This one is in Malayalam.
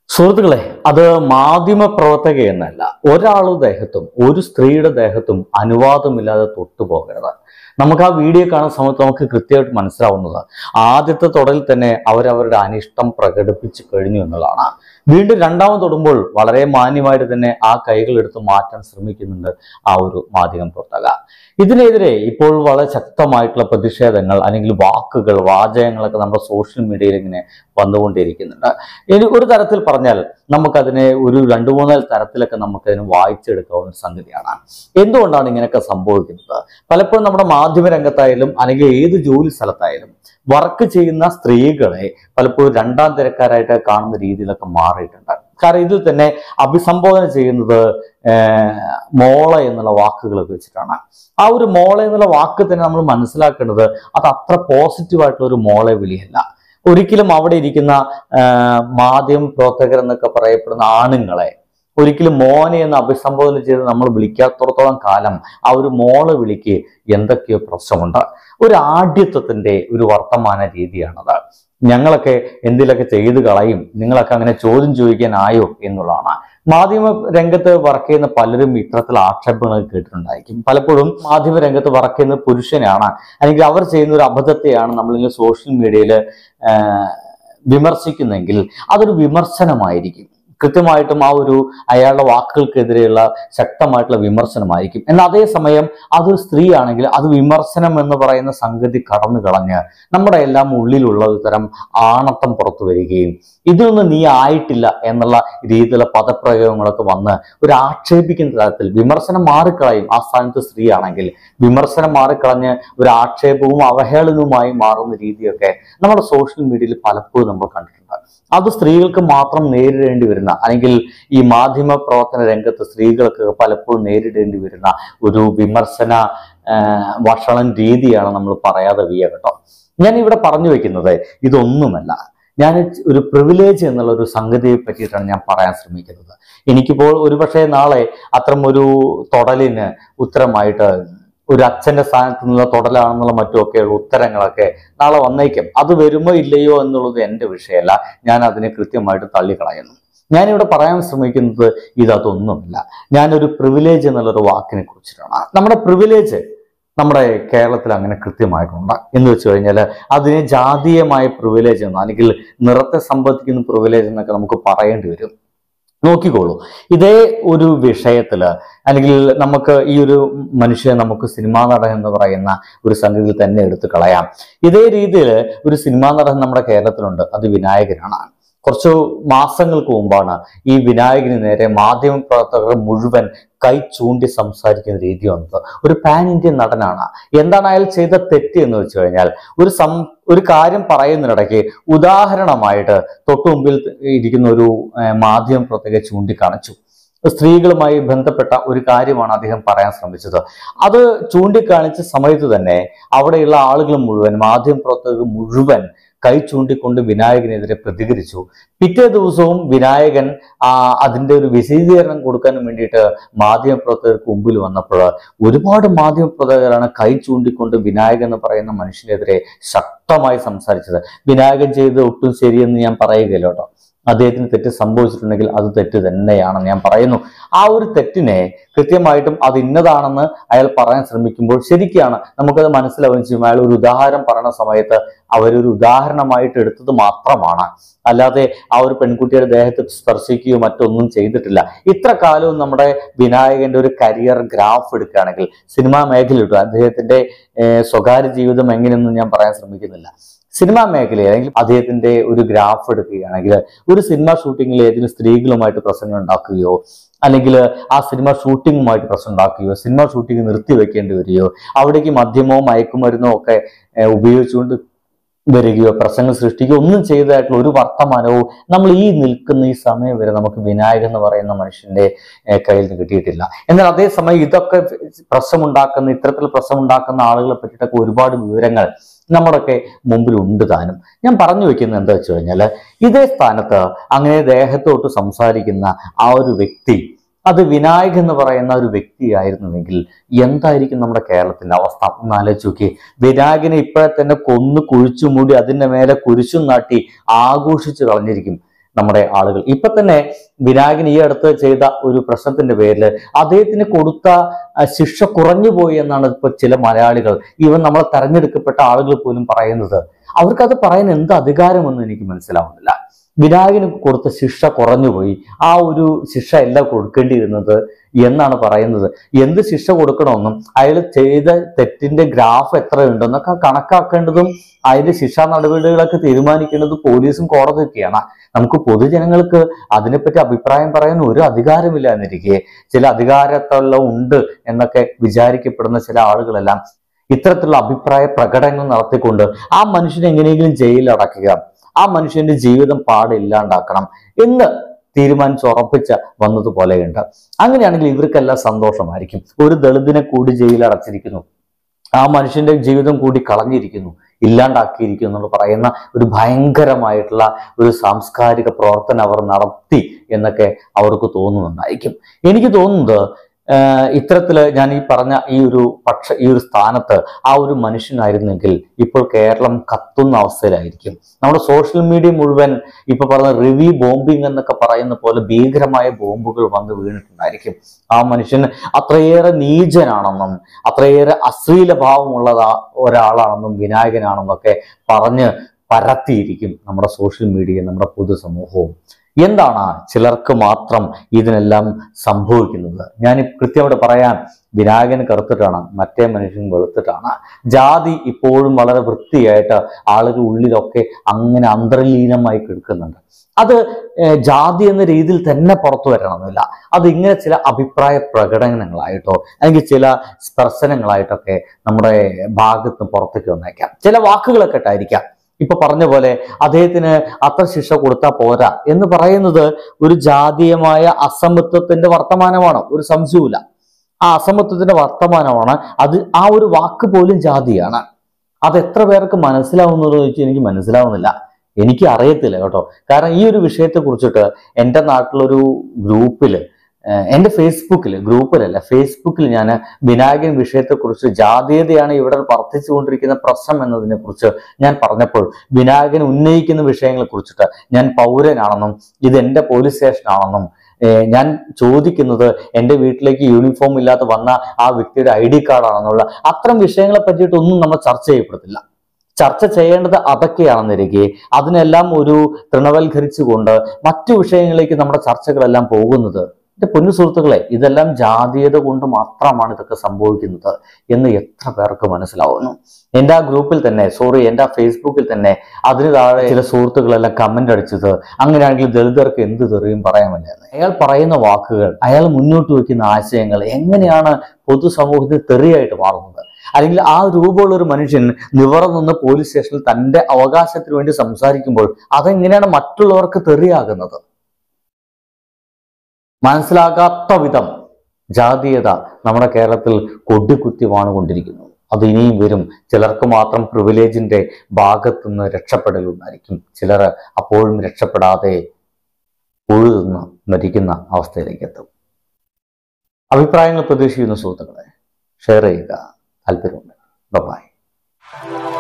സുഹൃത്തുക്കളെ അത് മാധ്യമ പ്രവർത്തക എന്നല്ല ഒരാളുടെ ദേഹത്തും ഒരു സ്ത്രീയുടെ ദേഹത്തും അനുവാദമില്ലാതെ തൊട്ടുപോകരുത് നമുക്ക് ആ വീഡിയോ കാണുന്ന സമയത്ത് നമുക്ക് കൃത്യമായിട്ട് മനസ്സിലാവുന്നത് ആദ്യത്തെ തുടരിൽ തന്നെ അവരവരുടെ അനിഷ്ടം പ്രകടിപ്പിച്ചു കഴിഞ്ഞു എന്നുള്ളതാണ് വീണ്ടും രണ്ടാമത് തൊടുമ്പോൾ വളരെ മാന്യമായിട്ട് തന്നെ ആ കൈകൾ എടുത്ത് മാറ്റാൻ ശ്രമിക്കുന്നുണ്ട് ആ ഒരു മാധ്യമ പ്രവർത്തക ഇതിനെതിരെ ഇപ്പോൾ വളരെ ശക്തമായിട്ടുള്ള പ്രതിഷേധങ്ങൾ അല്ലെങ്കിൽ വാക്കുകൾ വാചകങ്ങളൊക്കെ നമ്മുടെ സോഷ്യൽ മീഡിയയിൽ ഇങ്ങനെ വന്നുകൊണ്ടിരിക്കുന്നുണ്ട് ഇനി ഒരു തരത്തിൽ പറഞ്ഞാൽ നമുക്കതിനെ ഒരു രണ്ടു മൂന്നാല് തരത്തിലൊക്കെ നമുക്കതിനെ വായിച്ചെടുക്കാവുന്ന ഒരു സംഗതിയാണ് എന്തുകൊണ്ടാണ് ഇങ്ങനെയൊക്കെ സംഭവിക്കുന്നത് പലപ്പോഴും നമ്മുടെ മാധ്യമ രംഗത്തായാലും അല്ലെങ്കിൽ ഏത് ജോലി സ്ഥലത്തായാലും വർക്ക് ചെയ്യുന്ന സ്ത്രീകളെ പലപ്പോഴും രണ്ടാം തിരക്കാരായിട്ട് കാണുന്ന രീതിയിലൊക്കെ മാറിയിട്ടുണ്ട് കാരണം ഇതിൽ തന്നെ അഭിസംബോധന ചെയ്യുന്നത് ഏർ, മോള എന്നുള്ള വാക്കുകളൊക്കെ വെച്ചിട്ടാണ് ആ ഒരു മോള എന്നുള്ള വാക്ക് തന്നെ നമ്മൾ മനസ്സിലാക്കേണ്ടത് അത് അത്ര പോസിറ്റീവ് ആയിട്ടുള്ള ഒരു മോളെ വിളിയല്ല ഒരിക്കലും അവിടെ ഇരിക്കുന്ന ആഹ് മാധ്യമ പ്രവർത്തകർ എന്നൊക്കെ പറയപ്പെടുന്ന ആണുങ്ങളെ ഒരിക്കലും മോനെ എന്ന് അഭിസംബോധന ചെയ്ത് നമ്മൾ വിളിക്കാത്തടത്തോളം കാലം ആ ഒരു മോളെ വിളിക്ക് എന്തൊക്കെയോ പ്രശ്നമുണ്ട് ഒരു ആഢ്യത്വത്തിന്റെ ഒരു വർത്തമാന രീതിയാണത് ഞങ്ങളൊക്കെ എന്തിലൊക്കെ ചെയ്തു കളയും നിങ്ങളൊക്കെ അങ്ങനെ ചോദ്യം ചോദിക്കാനായോ എന്നുള്ളതാണ് മാധ്യമ രംഗത്ത് വർക്ക് ചെയ്യുന്ന പലരും ഇത്തരത്തിൽ ആക്ഷേപങ്ങൾ കേട്ടിട്ടുണ്ടായിരിക്കും പലപ്പോഴും മാധ്യമ രംഗത്ത് വർക്ക് ചെയ്യുന്ന പുരുഷനാണ് അല്ലെങ്കിൽ അവർ ചെയ്യുന്ന ഒരു അബദ്ധത്തെയാണ് നമ്മളിങ്ങനെ സോഷ്യൽ മീഡിയയിൽ വിമർശിക്കുന്നെങ്കിൽ അതൊരു വിമർശനമായിരിക്കും കൃത്യമായിട്ടും ആ ഒരു അയാളുടെ വാക്കുകൾക്കെതിരെയുള്ള ശക്തമായിട്ടുള്ള വിമർശനമായിരിക്കും എന്നാൽ അതേസമയം അതൊരു സ്ത്രീയാണെങ്കിൽ അത് വിമർശനം എന്ന് പറയുന്ന സംഗതി കടന്നു കളഞ്ഞ് നമ്മുടെ എല്ലാം ഉള്ളിലുള്ള ഒരു തരം ആണത്തം പുറത്തു വരികയും ഇതൊന്നും നീ ആയിട്ടില്ല എന്നുള്ള രീതിയിലുള്ള പദപ്രയോഗങ്ങളൊക്കെ വന്ന് ഒരു ആക്ഷേപിക്കുന്ന തരത്തിൽ വിമർശനം മാറിക്കളയും ആ സ്ഥാനത്ത് സ്ത്രീയാണെങ്കിൽ വിമർശനം മാറിക്കളഞ്ഞ് ഒരു ആക്ഷേപവും അവഹേളനവുമായി മാറുന്ന രീതിയൊക്കെ നമ്മുടെ സോഷ്യൽ മീഡിയയിൽ പലപ്പോഴും നമ്മൾ കണ്ടിട്ടുണ്ട് അത് സ്ത്രീകൾക്ക് മാത്രം നേരിടേണ്ടി വരുന്ന അല്ലെങ്കിൽ ഈ മാധ്യമ പ്രവർത്തന രംഗത്ത് സ്ത്രീകൾക്ക് പലപ്പോഴും നേരിടേണ്ടി വരുന്ന ഒരു വിമർശന ആ, വഷളൻ രീതിയാണ് നമ്മൾ പറയാതെ വയ്യ കേട്ടോ ഞാൻ ഇവിടെ പറഞ്ഞു വെക്കുന്നത് ഇതൊന്നുമല്ല ഞാൻ ഒരു പ്രിവിലേജ് എന്നുള്ള ഒരു സംഗതിയെ പറ്റിയിട്ടാണ് ഞാൻ പറയാൻ ശ്രമിക്കുന്നത് എനിക്കിപ്പോൾ ഒരുപക്ഷെ നാളെ അത്തരം ഒരു തൊടലിന് ഉത്തരമായിട്ട് ഒരു അച്ഛന്റെ സ്ഥാനത്ത് നിന്നുള്ള തൊടലാണെന്നുള്ള മറ്റുമൊക്കെയുള്ള ഉത്തരങ്ങളൊക്കെ നാളെ വന്നേക്കും അത് വരുമോ ഇല്ലയോ എന്നുള്ളത് എൻ്റെ വിഷയമല്ല ഞാൻ അതിനെ കൃത്യമായിട്ട് തള്ളിക്കളയുന്നു ഞാനിവിടെ പറയാൻ ശ്രമിക്കുന്നത് ഇതൊന്നുമല്ല ഞാനൊരു പ്രിവിലേജ് എന്നുള്ളൊരു വാക്കിനെ കുറിച്ചിട്ടാണ് നമ്മുടെ പ്രിവിലേജ് നമ്മുടെ കേരളത്തിൽ അങ്ങനെ കൃത്യമായിട്ടുണ്ട് എന്ന് വെച്ച് കഴിഞ്ഞാൽ അതിനെ ജാതീയമായ പ്രിവിലേജ് എന്നോ അല്ലെങ്കിൽ നിറത്തെ സംബന്ധിക്കുന്ന പ്രിവിലേജ് എന്നൊക്കെ നമുക്ക് പറയേണ്ടി വരും നോക്കിക്കോളൂ ഇതേ ഒരു വിഷയത്തില് അല്ലെങ്കിൽ നമുക്ക് ഈ ഒരു മനുഷ്യനെ നമുക്ക് സിനിമാ നടൻ എന്ന് പറയുന്ന ഒരു സംഗതിയിൽ തന്നെ എടുത്തു കളയാം ഇതേ രീതിയിൽ ഒരു സിനിമാ നടൻ നമ്മുടെ കേരളത്തിലുണ്ട് അത് വിനായകനാണ് കുറച്ചു മാസങ്ങൾക്ക് മുമ്പാണ് ഈ വിനായകന് നേരെ മാധ്യമ പ്രവർത്തകർ മുഴുവൻ കൈ ചൂണ്ടി സംസാരിക്കുന്ന രീതി വന്നത് ഒരു പാൻ ഇന്ത്യൻ നടനാണ് എന്താണ് അയാൾ ചെയ്ത തെറ്റ് എന്ന് വെച്ച് കഴിഞ്ഞാൽ ഒരു സം ഒരു കാര്യം പറയുന്നതിനിടയ്ക്ക് ഉദാഹരണമായിട്ട് തൊട്ടു മുമ്പിൽ ഇരിക്കുന്ന ഒരു ഏർ, മാധ്യമ പ്രവർത്തകരെ ചൂണ്ടിക്കാണിച്ചു സ്ത്രീകളുമായി ബന്ധപ്പെട്ട ഒരു കാര്യമാണ് അദ്ദേഹം പറയാൻ ശ്രമിച്ചത് അത് ചൂണ്ടിക്കാണിച്ച സമയത്ത് തന്നെ അവിടെയുള്ള ആളുകൾ മുഴുവൻ മാധ്യമ പ്രവർത്തകർ മുഴുവൻ കൈ ചൂണ്ടിക്കൊണ്ട് വിനായകനെതിരെ പ്രതികരിച്ചു പിറ്റേ ദിവസവും വിനായകൻ ആ അതിന്റെ ഒരു വിശദീകരണം കൊടുക്കാൻ വേണ്ടിയിട്ട് മാധ്യമപ്രവർത്തകർക്ക് മുമ്പിൽ വന്നപ്പോൾ ഒരുപാട് മാധ്യമപ്രവർത്തകരാണ് കൈ ചൂണ്ടിക്കൊണ്ട് വിനായകൻ എന്ന് പറയുന്ന മനുഷ്യനെതിരെ ശക്തമായി സംസാരിച്ചത് വിനായകൻ ചെയ്ത് ഒട്ടും ശരിയെന്ന് ഞാൻ പറയുകയില്ല കേട്ടോ അദ്ദേഹത്തിന് തെറ്റ് സംഭവിച്ചിട്ടുണ്ടെങ്കിൽ അത് തെറ്റ് തന്നെയാണെന്ന് ഞാൻ പറയുന്നു ആ ഒരു തെറ്റിനെ കൃത്യമായിട്ടും അത് ഇന്നതാണെന്ന് അയാൾ പറയാൻ ശ്രമിക്കുമ്പോൾ ശരിക്കാണ് നമുക്കത് മനസ്സിലാവുകയും ചെയ്യും അയാൾ ഒരു ഉദാഹരണം പറയുന്ന സമയത്ത് അവരൊരു ഉദാഹരണമായിട്ട് എടുത്തത് മാത്രമാണ് അല്ലാതെ ആ ഒരു പെൺകുട്ടിയുടെ ദേഹത്ത് സ്പർശിക്കുകയോ മറ്റൊന്നും ചെയ്തിട്ടില്ല ഇത്ര കാലവും നമ്മുടെ വിനായകന്റെ ഒരു കരിയർ ഗ്രാഫ് എടുക്കുകയാണെങ്കിൽ സിനിമാ മേഖല എടുക്കുക അദ്ദേഹത്തിന്റെ ഏർ, സ്വകാര്യ ജീവിതം എങ്ങനെയൊന്നും ഞാൻ പറയാൻ ശ്രമിക്കുന്നില്ല സിനിമാ മേഖലയിൽ അല്ലെങ്കിൽ അദ്ദേഹത്തിന്റെ ഒരു ഗ്രാഫ് എടുക്കുകയാണെങ്കിൽ ഒരു സിനിമ ഷൂട്ടിങ്ങിൽ ഏതെങ്കിലും സ്ത്രീകളുമായിട്ട് പ്രശ്നങ്ങൾ ഉണ്ടാക്കുകയോ അല്ലെങ്കിൽ ആ സിനിമ ഷൂട്ടിങ്ങുമായിട്ട് പ്രശ്നം ഉണ്ടാക്കുകയോ സിനിമ ഷൂട്ടിംഗ് നിർത്തിവെക്കേണ്ടി വരികയോ അവിടേക്ക് മദ്യമോ മയക്കുമരുന്നോ ഒക്കെ ഏർ, ഉപയോഗിച്ചുകൊണ്ട് വരികയോ പ്രശ്നങ്ങൾ സൃഷ്ടിക്കുകയോ ഒന്നും ചെയ്തതായിട്ടുള്ള ഒരു വർത്തമാനവും നമ്മൾ ഈ നിൽക്കുന്ന ഈ സമയം വരെ നമുക്ക് വിനായകൻ എന്ന് പറയുന്ന മനുഷ്യന്റെ ഏർ, കയ്യിൽ നിന്ന് കിട്ടിയിട്ടില്ല എന്നാൽ അതേസമയം ഇതൊക്കെ പ്രശ്നമുണ്ടാക്കുന്ന ഇത്തരത്തിൽ പ്രശ്നമുണ്ടാക്കുന്ന ആളുകളെ പറ്റിയിട്ടൊക്കെ ഒരുപാട് വിവരങ്ങൾ നമ്മുടെയൊക്കെ മുമ്പിൽ ഉണ്ട് താനും ഞാൻ പറഞ്ഞു വെക്കുന്നത് എന്താ വെച്ച് കഴിഞ്ഞാൽ ഇതേ സ്ഥാനത്ത് അങ്ങനെ ദേഹത്തോട്ട് സംസാരിക്കുന്ന ആ ഒരു വ്യക്തി അത് വിനായക് എന്ന് പറയുന്ന ഒരു വ്യക്തിയായിരുന്നുവെങ്കിൽ എന്തായിരിക്കും നമ്മുടെ കേരളത്തിന്റെ അവസ്ഥ ഒന്ന് ആലോചിച്ച് നോക്കി വിനായകനെ ഇപ്പോഴെ തന്നെ കൊന്നു കുഴിച്ചു മൂടി അതിന്റെ മേലെ കുരിശും നാട്ടി ആഘോഷിച്ചു കളഞ്ഞിരിക്കും നമ്മുടെ ആളുകൾ ഇപ്പൊ തന്നെ വിനായകൻ ഈ അടുത്ത് ചെയ്ത ഒരു പ്രശ്നത്തിന്റെ പേരിൽ അദ്ദേഹത്തിന് കൊടുത്ത ആ, ശിക്ഷ കുറഞ്ഞു പോയി എന്നാണ് ഇപ്പൊ ചില മലയാളികൾ ഈവൻ നമ്മളെ തെരഞ്ഞെടുക്കപ്പെട്ട ആളുകൾ പോലും പറയുന്നത് അവർക്കത് പറയാൻ എന്ത് അധികാരമെന്ന് എനിക്ക് മനസ്സിലാവുന്നില്ല വിനായകന് കൊടുത്ത ശിക്ഷ കുറഞ്ഞുപോയി ആ ഒരു ശിക്ഷ അല്ല കൊടുക്കേണ്ടിയിരുന്നത് എന്നാണ് പറയുന്നത് എന്ത് ശിക്ഷ കൊടുക്കണമെന്നും അയാൾ ചെയ്ത തെറ്റിന്റെ ഗ്രാഫ് എത്രയുണ്ടെന്നൊക്കെ കണക്കാക്കേണ്ടതും അതിന്റെ ശിക്ഷാ നടപടികളൊക്കെ തീരുമാനിക്കേണ്ടത് പോലീസും കോടതിയൊക്കെയാണ് നമുക്ക് പൊതുജനങ്ങൾക്ക് അതിനെപ്പറ്റി അഭിപ്രായം പറയാൻ ഒരു അധികാരമില്ല എന്നിരിക്കെ ചില അധികാരത്തെല്ലാം ഉണ്ട് എന്നൊക്കെ വിചാരിക്കപ്പെടുന്ന ചില ആളുകളെല്ലാം ഇത്തരത്തിലുള്ള അഭിപ്രായ പ്രകടനങ്ങൾ നടത്തിക്കൊണ്ട് ആ മനുഷ്യനെ എങ്ങനെയെങ്കിലും ജയിലിൽ അടയ്ക്കുക ആ മനുഷ്യന്റെ ജീവിതം പാടില്ലാണ്ടാക്കണം എന്ന് തീരുമാനിച്ച് ഉറപ്പിച്ച വന്നതുപോലെയുണ്ട് അങ്ങനെയാണെങ്കിൽ ഇവർക്കെല്ലാം സന്തോഷമായിരിക്കും ഒരു ദളിതിനെ കൂടി ജയിലിൽ അടച്ചിരിക്കുന്നു ആ മനുഷ്യന്റെ ജീവിതം കൂടി കളഞ്ഞിരിക്കുന്നു ഇല്ലാണ്ടാക്കിയിരിക്കുന്നു എന്ന് പറയുന്ന ഒരു ഭയങ്കരമായിട്ടുള്ള ഒരു സാംസ്കാരിക പ്രവർത്തനം അവർ നടത്തി എന്നൊക്കെ അവർക്ക് തോന്നുന്നുണ്ടായിരിക്കും എനിക്ക് തോന്നുന്നത് ആഹ് ഇത്തരത്തില് ഞാൻ ഈ പറഞ്ഞ ഈ ഒരു പക്ഷ ഈ ഒരു സ്ഥാനത്ത് ആ ഒരു മനുഷ്യനായിരുന്നെങ്കിൽ ഇപ്പോൾ കേരളം കത്തുന്ന അവസ്ഥയിലായിരിക്കും നമ്മുടെ സോഷ്യൽ മീഡിയ മുഴുവൻ ഇപ്പൊ പറഞ്ഞ റിവ്യൂ ബോംബിംഗ് എന്നൊക്കെ പറയുന്ന പോലെ ഭീകരമായ ബോംബുകൾ വന്ന് വീണിട്ടുണ്ടായിരിക്കും ആ മനുഷ്യൻ അത്രയേറെ നീചനാണെന്നും അത്രയേറെ അശ്ലീല ഭാവമുള്ള ഒരാളാണെന്നും വിനായകനാണെന്നൊക്കെ പറഞ്ഞ് പരത്തിയിരിക്കും നമ്മുടെ സോഷ്യൽ മീഡിയ നമ്മുടെ പൊതുസമൂഹവും എന്താണ് ചിലർക്ക് മാത്രം ഇതിനെല്ലാം സംഭവിക്കുന്നത് ഞാൻ കൃത്യമായിട്ട് പറയാൻ വിനായകൻ കറുത്തിട്ടാണ് മറ്റേ മനുഷ്യൻ വെളുത്തിട്ടാണ് ജാതി ഇപ്പോഴും വളരെ വൃത്തിയായിട്ട് ആളുകൾ ഉള്ളിലൊക്കെ അങ്ങനെ അന്തർലീനമായി കിടക്കുന്നുണ്ട് അത് ഏഹ്, ജാതി എന്ന രീതിയിൽ തന്നെ പുറത്തു വരണമെന്നില്ല അത് ഇങ്ങനെ ചില അഭിപ്രായ പ്രകടനങ്ങളായിട്ടോ അല്ലെങ്കിൽ ചില സ്പർശനങ്ങളായിട്ടൊക്കെ നമ്മുടെ ഭാഗത്ത് പുറത്തേക്ക് വന്നേക്കാം ചില വാക്കുകളൊക്കെ ആയിരിക്കാം ഇപ്പൊ പറഞ്ഞ പോലെ അദ്ദേഹത്തിന് അത്ര ശിക്ഷ കൊടുത്താൽ പോരാ എന്ന് പറയുന്നത് ഒരു ജാതീയമായ അസമത്വത്തിന്റെ വർത്തമാനമാണ് ഒരു സംശയവുമില്ല ആ അസമത്വത്തിന്റെ വർത്തമാനമാണ് അത് ആ ഒരു വാക്ക് പോലും ജാതിയാണ് അത് എത്ര പേർക്ക് മനസ്സിലാവുന്നത് ചോദിച്ചാൽ എനിക്ക് മനസ്സിലാവുന്നില്ല എനിക്ക് അറിയത്തില്ല കേട്ടോ കാരണം ഈ ഒരു വിഷയത്തെ കുറിച്ചിട്ട് എൻ്റെ നാട്ടിലൊരു ഗ്രൂപ്പില് ഏഹ് എൻ്റെ ഫേസ്ബുക്കിൽ ഗ്രൂപ്പിലല്ല ഫേസ്ബുക്കിൽ ഞാൻ വിനായകൻ വിഷയത്തെക്കുറിച്ച് ജാതീയതയാണ് ഇവിടെ വർദ്ധിച്ചുകൊണ്ടിരിക്കുന്ന പ്രശ്നം എന്നതിനെ കുറിച്ച് ഞാൻ പറഞ്ഞപ്പോൾ വിനായകൻ ഉന്നയിക്കുന്ന വിഷയങ്ങളെ കുറിച്ചിട്ട് ഞാൻ പൗരനാണെന്നും ഇത് എൻ്റെ പോലീസ് സ്റ്റേഷനാണെന്നും ഏഹ് ഞാൻ ചോദിക്കുന്നത് എൻ്റെ വീട്ടിലേക്ക് യൂണിഫോം ഇല്ലാതെ വന്ന ആ വ്യക്തിയുടെ ഐ ഡി കാർഡാണെന്നുള്ള അത്തരം വിഷയങ്ങളെ പറ്റിയിട്ടൊന്നും നമ്മൾ ചർച്ച ചെയ്യപ്പെടത്തില്ല ചർച്ച ചെയ്യേണ്ടത് അതൊക്കെയാണെന്നിരിക്കെ അതിനെല്ലാം ഒരു തൃണവൽക്കരിച്ചുകൊണ്ട് മറ്റു വിഷയങ്ങളിലേക്ക് നമ്മുടെ ചർച്ചകളെല്ലാം പോകുന്നത് എന്റെ പൊന്നു സുഹൃത്തുക്കളെ ഇതെല്ലാം ജാതീയത കൊണ്ട് മാത്രമാണ് ഇതൊക്കെ സംഭവിക്കുന്നത് എന്ന് എത്ര പേർക്ക് മനസ്സിലാവുന്നു എൻ്റെ ആ ഗ്രൂപ്പിൽ തന്നെ സോറി എൻ്റെ ആ ഫേസ്ബുക്കിൽ തന്നെ അതിന് താഴെ ചില സുഹൃത്തുക്കളെല്ലാം കമന്റ് അടിച്ചത് അങ്ങനെയാണെങ്കിൽ ദളിതർക്ക് എന്ത് തെറിയും പറയാമല്ലേ എന്ന്. അയാൾ പറയുന്ന വാക്കുകൾ അയാൾ മുന്നോട്ട് വയ്ക്കുന്ന ആശയങ്ങൾ എങ്ങനെയാണ് പൊതുസമൂഹത്തിൽ തെറിയായിട്ട് മാറുന്നത് അല്ലെങ്കിൽ ആ രൂപമുള്ള ഒരു മനുഷ്യൻ നിവർന്ന് പോലീസ് സ്റ്റേഷനിൽ തന്റെ അവകാശത്തിന് വേണ്ടി സംസാരിക്കുമ്പോൾ അതെങ്ങനെയാണ് മറ്റുള്ളവർക്ക് തെറിയാകുന്നത് മനസ്സിലാകാത്ത വിധം ജാതീയത നമ്മുടെ കേരളത്തിൽ കൊടിക്കുത്തി വാണുകൊണ്ടിരിക്കുന്നു അത് ഇനിയും വരും ചിലർക്ക് മാത്രം പ്രിവിലേജിന്റെ ഭാഗത്തുനിന്ന് രക്ഷപ്പെടലുണ്ടായിരിക്കും ചിലർ അപ്പോഴും രക്ഷപ്പെടാതെ ഉഴുതുന്ന് മരിക്കുന്ന അവസ്ഥയിലേക്ക് എത്തും അഭിപ്രായങ്ങൾ പ്രതീക്ഷിക്കുന്ന സുഹൃത്തുക്കളെ ഷെയർ ചെയ്യുക താല്പര്യമുണ്ട് ബൈ